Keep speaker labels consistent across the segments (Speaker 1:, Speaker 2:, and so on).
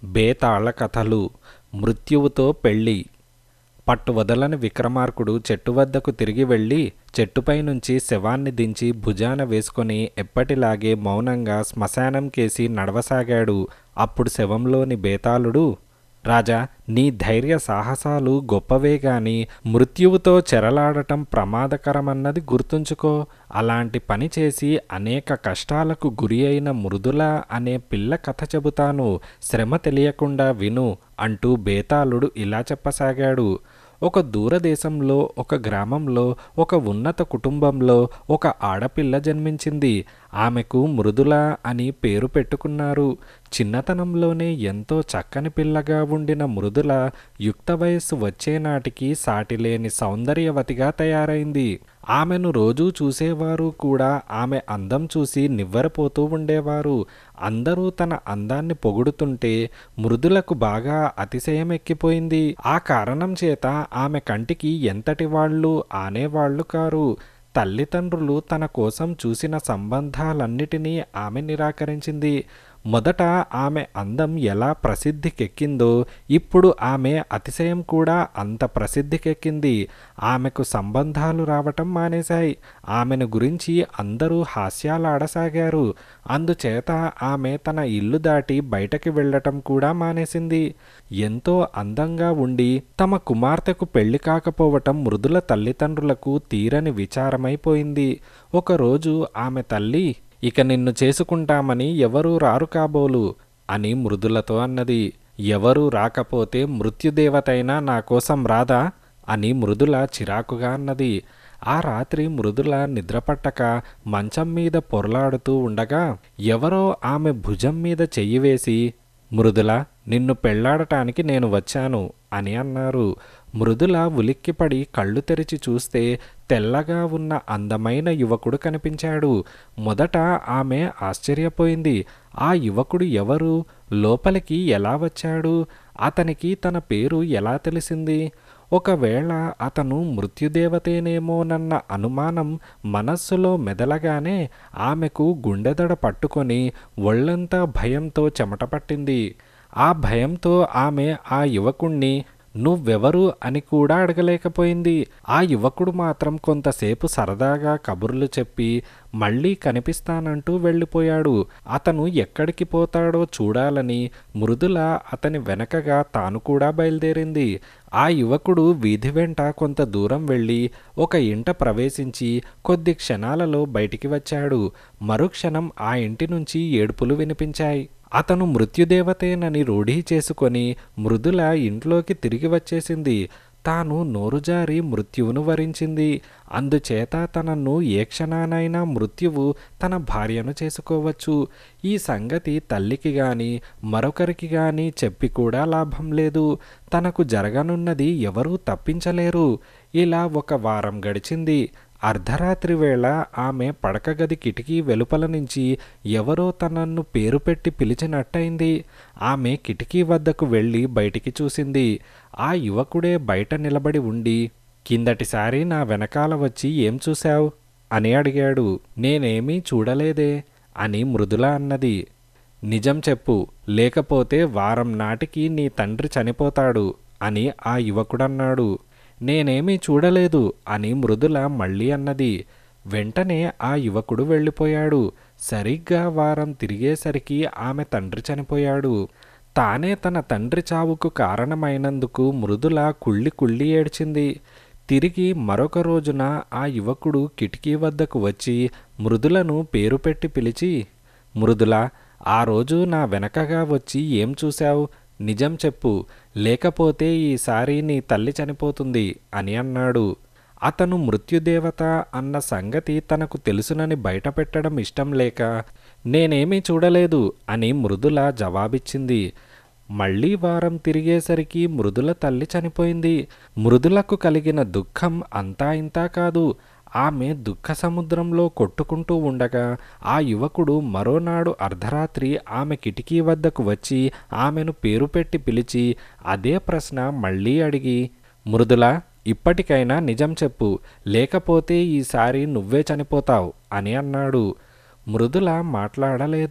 Speaker 1: బేతాళ కథలు మృత్యువుతో పెళ్ళి పట్టు వదలని విక్రమార్కుడు చెట్టు వద్దకు తిరిగి వెళ్ళి చెట్టుపై నుంచి శవాన్ని దించి భుజాన వేసుకొని ఎప్పటిలాగే మౌనంగా శ్మశానం కేసి నడవసాగాడు అప్పుడు శవంలోని బేతాళుడు రాజా నీ ధైర్య సాహసాలు గొప్పవే గాని మృత్యువుతో చెరలాడటం ప్రమాదకరమన్నది గుర్తుంచుకో అలాంటి పని చేసి అనేక కష్టాలకు గురి అయిన మృదుల అనే పిల్ల కథ చెబుతాను శ్రమ తెలియకుండా విను అంటూ బేతాళుడు ఇలా చెప్పసాగాడు ఒక దూరదేశంలో ఒక గ్రామంలో ఒక ఉన్నత కుటుంబంలో ఒక ఆడపిల్ల జన్మించింది ఆమెకు మృదుల అని పేరు పెట్టుకున్నారు చిన్నతనంలోనే ఎంతో చక్కని పిల్లగా ఉండిన మృదుల యుక్త వయస్సు వచ్చే నాటికి సాటిలేని సౌందర్యవతిగా తయారైంది ఆమెను రోజూ చూసేవారు కూడా ఆమె అందం చూసి నివ్వెరపోతూ ఉండేవారు అందరూ తన అందాన్ని పొగుడుతుంటే మృదులకు బాగా అతిశయం ఎక్కిపోయింది ఆ కారణం చేత ఆమె కంటికి ఎంతటి వాళ్ళు ఆనేవాళ్లు కారు తల్లిదండ్రులు తన కోసం చూసిన సంబంధాలన్నిటినీ ఆమె నిరాకరించింది మొదట ఆమె అందం ఎలా ప్రసిద్ధికెక్కిందో ఇప్పుడు ఆమె అతిశయం కూడా అంత ప్రసిద్ధికెక్కింది ఆమెకు సంబంధాలు రావటం మానేశాయి ఆమెను గురించి అందరూ హాస్యాలాడసాగారు అందుచేత ఆమె తన ఇల్లు దాటి బయటకి వెళ్ళటం కూడా మానేసింది ఎంతో అందంగా ఉండి తమ కుమార్తెకు పెళ్లి కాకపోవటం మృదుల తల్లిదండ్రులకు తీరని విచారమైపోయింది ఒకరోజు ఆమె తల్లి ఇక నిన్ను చేసుకుంటామని ఎవరూ రారు కాబోలు అని మృదులతో అన్నది ఎవరూ రాకపోతే మృత్యుదేవతైనా నా కోసం రాదా అని మృదుల చిరాకుగా అన్నది ఆ రాత్రి మృదుల నిద్రపట్టక మంచం మీద పొరలాడుతూ ఉండగా ఎవరో ఆమె భుజం మీద చెయ్యి వేసి మృదుల నిన్ను పెళ్లాడటానికి నేను వచ్చాను అని అన్నారు మృదుల ఉలిక్కిపడి కళ్ళు తెరిచి చూస్తే తెల్లగా ఉన్న అందమైన యువకుడు కనిపించాడు మొదట ఆమె ఆశ్చర్యపోయింది ఆ యువకుడు ఎవరు లోపలికి ఎలా వచ్చాడు అతనికి తన పేరు ఎలా తెలిసింది ఒకవేళ అతను మృత్యుదేవతేనేమోనన్న అనుమానం మనస్సులో మెదలగానే ఆమెకు గుండెదడ పట్టుకొని ఒళ్ళంతా భయంతో చెమట పట్టింది ఆ భయంతో ఆమె ఆ యువకుణ్ణి నువ్వెవరు అని కూడా అడగలేకపోయింది ఆ యువకుడు మాత్రం కొంతసేపు సరదాగా కబుర్లు చెప్పి మళ్ళీ కనిపిస్తానంటూ వెళ్ళిపోయాడు అతను ఎక్కడికి పోతాడో చూడాలని మృదుల అతని వెనకగా తాను కూడా బయలుదేరింది ఆ యువకుడు వీధి వెంట కొంత దూరం వెళ్ళి ఒక ఇంట ప్రవేశించి కొద్ది క్షణాలలో బయటికి వచ్చాడు మరుక్షణం ఆ ఇంటి నుంచి ఏడుపులు వినిపించాయి అతను మృత్యుదేవతేనని రూఢీ చేసుకొని మృదుల ఇంట్లోకి తిరిగి వచ్చేసింది తాను నోరుజారి మృత్యువును వరించింది అందుచేత తనను ఏ క్షణానైనా మృత్యువు తన భార్యను చేసుకోవచ్చు ఈ సంగతి తల్లికి గాని మరొకరికి గాని చెప్పి కూడా లాభం లేదు తనకు జరగనున్నది ఎవరూ తప్పించలేరు ఇలా ఒక వారం గడిచింది అర్ధరాత్రి వేళ ఆమె పడకగది కిటికీ వెలుపల నుంచి ఎవరో తనను పేరు పెట్టి పిలిచినట్టయింది ఆమె కిటికీ వద్దకు వెళ్ళి బయటికి చూసింది ఆ యువకుడే బయట నిలబడి ఉండి కిందటిసారి నా వెనకాల వచ్చి ఏం చూశావు అని అడిగాడు నేనేమీ చూడలేదే అని మృదుల అన్నది నిజం చెప్పు లేకపోతే వారం నాటికి నీ తండ్రి చనిపోతాడు అని ఆ యువకుడన్నాడు నేనేమీ చూడలేదు అని మృదుల మళ్ళీ అన్నది వెంటనే ఆ యువకుడు వెళ్ళిపోయాడు సరిగ్గా వారం తిరిగేసరికి ఆమె తండ్రి చనిపోయాడు తానే తన తండ్రి చావుకు కారణమైనందుకు మృదుల కుళ్ళి కుళ్ళి ఏడ్చింది తిరిగి మరొక రోజున ఆ యువకుడు కిటికీ వద్దకు వచ్చి మృదులను పేరు పెట్టి పిలిచి మృదుల ఆ రోజు నా వెనకగా వచ్చి ఏం చూశావు నిజం చెప్పు లేకపోతే ఈసారి నీ తల్లి చనిపోతుంది అని అన్నాడు అతను మృత్యుదేవత అన్న సంగతి తనకు తెలుసునని బయటపెట్టడం ఇష్టం లేక నేనేమీ చూడలేదు అని మృదుల జవాబిచ్చింది మళ్ళీ వారం తిరిగేసరికి మృదుల తల్లి చనిపోయింది మృదులకు కలిగిన దుఃఖం అంతా ఇంతా కాదు ఆమె దుఃఖ సముద్రంలో కొట్టుకుంటూ ఉండగా ఆ యువకుడు మరోనాడు అర్ధరాత్రి ఆమె కిటికీ వద్దకు వచ్చి ఆమెను పేరు పెట్టి పిలిచి అదే ప్రశ్న మళ్ళీ అడిగి మృదుల ఇప్పటికైనా నిజం చెప్పు లేకపోతే ఈసారి నువ్వే చనిపోతావు అని అన్నాడు మృదుల మాట్లాడలేదు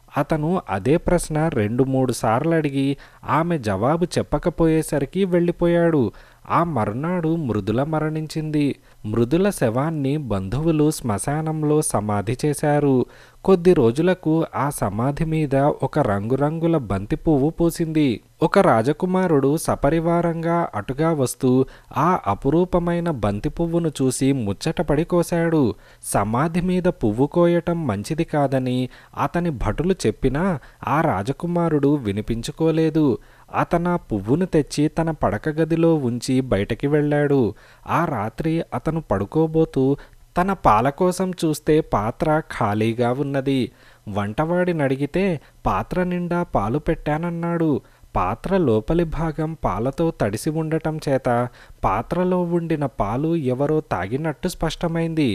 Speaker 1: అతను అదే ప్రశ్న రెండు మూడు సార్లు అడిగి ఆమె జవాబు చెప్పకపోయేసరికి వెళ్ళిపోయాడు ఆ మరునాడు మృదుల మరణించింది మృదుల శవాన్ని బంధువులు శ్మశానంలో సమాధి చేశారు కొద్ది రోజులకు ఆ సమాధి మీద ఒక రంగురంగుల బంతి పువ్వు పూసింది ఒక రాజకుమారుడు సపరివారంగా అటుగా వస్తూ ఆ అపురూపమైన బంతి పువ్వును చూసి ముచ్చటపడి కోశాడు సమాధి మీద పువ్వు కోయటం మంచిది కాదని అతని భటులు చెప్పినా ఆ రాజకుమారుడు వినిపించుకోలేదు అతను ఆ పువ్వును తెచ్చి తన పడక గదిలో ఉంచి బయటకి వెళ్ళాడు ఆ రాత్రి అతను పడుకోబోతూ తన పాల కోసం చూస్తే పాత్ర ఖాళీగా ఉన్నది వంటవాడిని అడిగితే పాత్ర నిండా పాలు పెట్టానన్నాడు పాత్ర లోపలి భాగం పాలతో తడిసి ఉండటం చేత పాత్రలో ఉండిన పాలు ఎవరో తాగినట్టు స్పష్టమైంది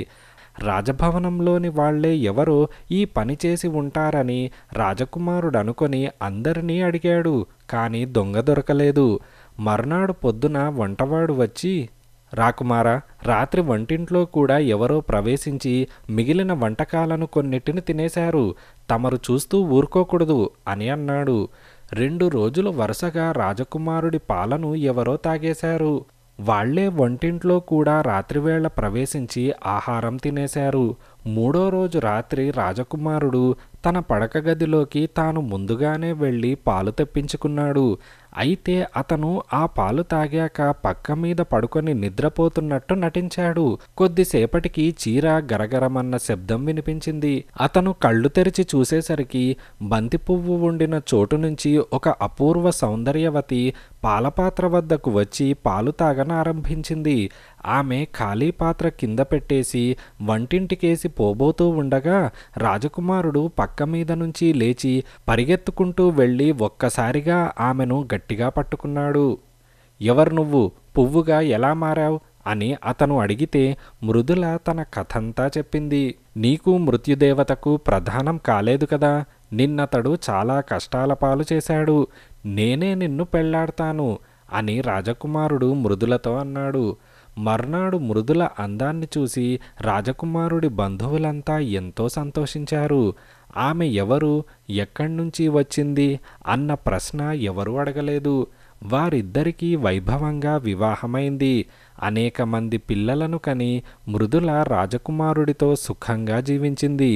Speaker 1: రాజభవనంలోని వాళ్లే ఎవరో ఈ పని చేసి ఉంటారని రాజకుమారుడు అనుకొని అందరినీ అడిగాడు కానీ దొంగ దొరకలేదు మర్నాడు పొద్దున వంటవాడు వచ్చి రాకుమారా రాత్రి వంటింట్లో కూడా ఎవరో ప్రవేశించి మిగిలిన వంటకాలను కొన్నిటిని తినేశారు తమరు చూస్తూ ఊరుకోకూడదు అని అన్నాడు రెండు రోజులు వరుసగా రాజకుమారుడి పాలను ఎవరో తాగేశారు వాళ్లే వంటింట్లో కూడా రాత్రివేళ ప్రవేశించి ఆహారం తినేశారు మూడో రోజు రాత్రి రాజకుమారుడు తన పడక గదిలోకి తాను ముందుగానే వెళ్ళి పాలు తెప్పించుకున్నాడు అయితే అతను ఆ పాలు తాగాక పక్క మీద పడుకొని నిద్రపోతున్నట్టు నటించాడు కొద్దిసేపటికి చీర గరగరమన్న శబ్దం వినిపించింది అతను కళ్ళు తెరిచి చూసేసరికి బంతి పువ్వు ఉండిన చోటు నుంచి ఒక అపూర్వ సౌందర్యవతి పాలపాత్ర వద్దకు వచ్చి పాలు తాగనారంభించింది ఆమె ఖాళీ పాత్ర కింద పెట్టేసి వంటింటికేసి పోబోతూ ఉండగా రాజకుమారుడు పక్క మీద నుంచి లేచి పరిగెత్తుకుంటూ వెళ్ళి ఒక్కసారిగా ఆమెను గట్టిగా పట్టుకున్నాడు ఎవరు నువ్వు పువ్వుగా ఎలా మారావు అని అతను అడిగితే మృదుల తన కథంతా చెప్పింది నీకు మృత్యుదేవతకు ప్రధానం కాలేదు కదా నిన్నతడు చాలా కష్టాల పాలు చేశాడు నేనే నిన్ను పెళ్లాడతాను అని రాజకుమారుడు మృదులతో అన్నాడు మర్నాడు మృదుల అందాన్ని చూసి రాజకుమారుడి బంధువులంతా ఎంతో సంతోషించారు ఆమె ఎవరు ఎక్కడి నుంచి వచ్చింది అన్న ప్రశ్న ఎవరూ అడగలేదు వారిద్దరికీ వైభవంగా వివాహమైంది అనేక మంది పిల్లలను కని మృదుల రాజకుమారుడితో సుఖంగా జీవించింది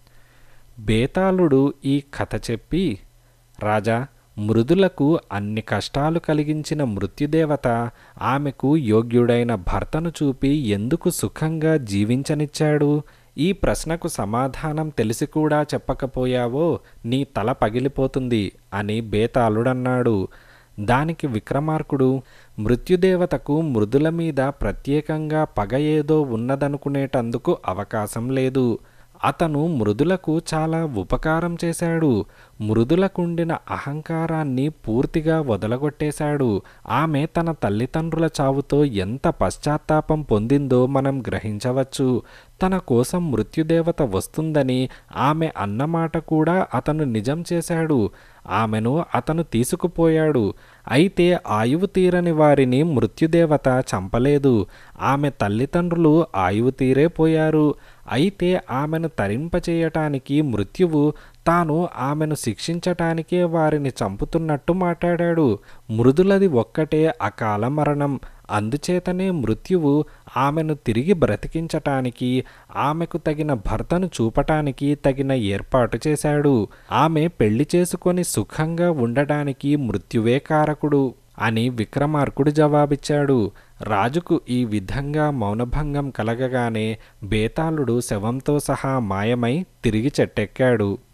Speaker 1: బేతాళుడు ఈ కథ చెప్పి రాజా మృదులకు అన్ని కష్టాలు కలిగించిన మృత్యుదేవత ఆమెకు యోగ్యుడైన భర్తను చూపి ఎందుకు సుఖంగా జీవించనిచ్చాడు ఈ ప్రశ్నకు సమాధానం తెలిసి కూడా చెప్పకపోయావో నీ తల పగిలిపోతుంది అని బేతాళుడన్నాడు దానికి విక్రమార్కుడు మృత్యుదేవతకు మృదుల మీద ప్రత్యేకంగా పగ ఏదో ఉన్నదనుకునేటందుకు అవకాశం లేదు అతను మృదులకు చాలా ఉపకారం చేశాడు మృదులకుండిన అహంకారాన్ని పూర్తిగా వదలగొట్టేశాడు ఆమె తన తల్లిదండ్రుల చావుతో ఎంత పశ్చాత్తాపం పొందిందో మనం గ్రహించవచ్చు తన కోసం మృత్యుదేవత వస్తుందని ఆమె అన్నమాట కూడా అతను నిజం చేశాడు ఆమెను అతను తీసుకుపోయాడు అయితే ఆయువు తీరని వారిని మృత్యుదేవత చంపలేదు ఆమె తల్లిదండ్రులు ఆయువు తీరే పోయారు అయితే ఆమెను తరింపచేయటానికి మృత్యువు తాను ఆమెను శిక్షించటానికే వారిని చంపుతున్నట్టు మాట్లాడాడు మృదులది ఒక్కటే అకాల మరణం అందుచేతనే మృత్యువు ఆమెను తిరిగి బ్రతికించటానికి ఆమెకు తగిన భర్తను చూపటానికి తగిన ఏర్పాటు చేశాడు ఆమె పెళ్లి చేసుకొని సుఖంగా ఉండడానికి మృత్యువే కారకుడు అని విక్రమార్కుడు జవాబిచ్చాడు రాజుకు ఈ విధంగా మౌనభంగం కలగగానే బేతాళుడు శవంతో సహా మాయమై తిరిగి చెట్టెక్కాడు